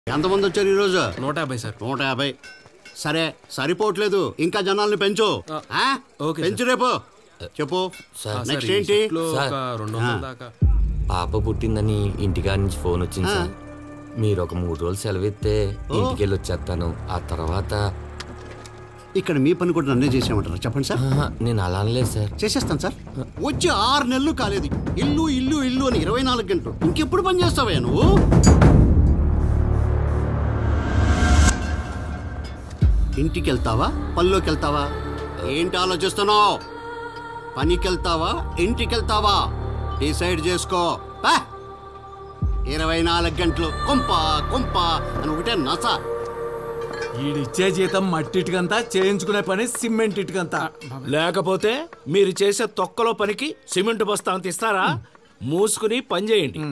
ఎంతమంది వచ్చారు ఈరోజు నూట యాభై సార్ నూట యాభై సరే సరిపోవట్లేదు ఇంకా జనాల్ని పెంచు ఆ? ఓకే పెంచు రేపు చెప్పు సార్. నెక్స్ట్ ఏంటి లో ఒక సార్. రెండు వందల దాకా పాప పుట్టిందని ఇంటికాడ నుంచి ఫోన్ వచ్చింది సార్ మీరు ఒక మూడు రోజులు సెలవు ఇస్తే ఇంటికి వెళ్ళి వచ్చేస్తాను ఆ తర్వాత ఇక్కడ మీ పని కూడా నన్నే చేసామంటారు చెప్పండి సార్ ఆహా, నేను అలా అనలేదు సార్ చేసేస్తాను సార్ వచ్చి ఆరు నెలలు కాలేదు ఇల్లు ఇల్లు ఇల్లు అని ఇరవై నాలుగు గంటలు ఇంకెప్పుడు పని చేస్తావయ్యా నువ్వు ఇంటికి వెళ్తావా పనిలోకి వెళ్తావా ఏంటి ఆలోచిస్తున్నావు పనికి వెళ్తావా ఇంటికి వెళ్తావా డిసైడ్ చేసుకో పా. ఇరవై నాలుగు గంటలు కొంప కొంప అని ఒకటే నస ఈడిచ్చే జీతం మట్టి ఇటుకంతా చేయించుకునే పని సిమెంట్ ఇటుకంతా లేకపోతే మీరు చేసే తొక్కలో పనికి సిమెంట్ బస్తా అంత ఇస్తారా మూసుకుని పని చేయండి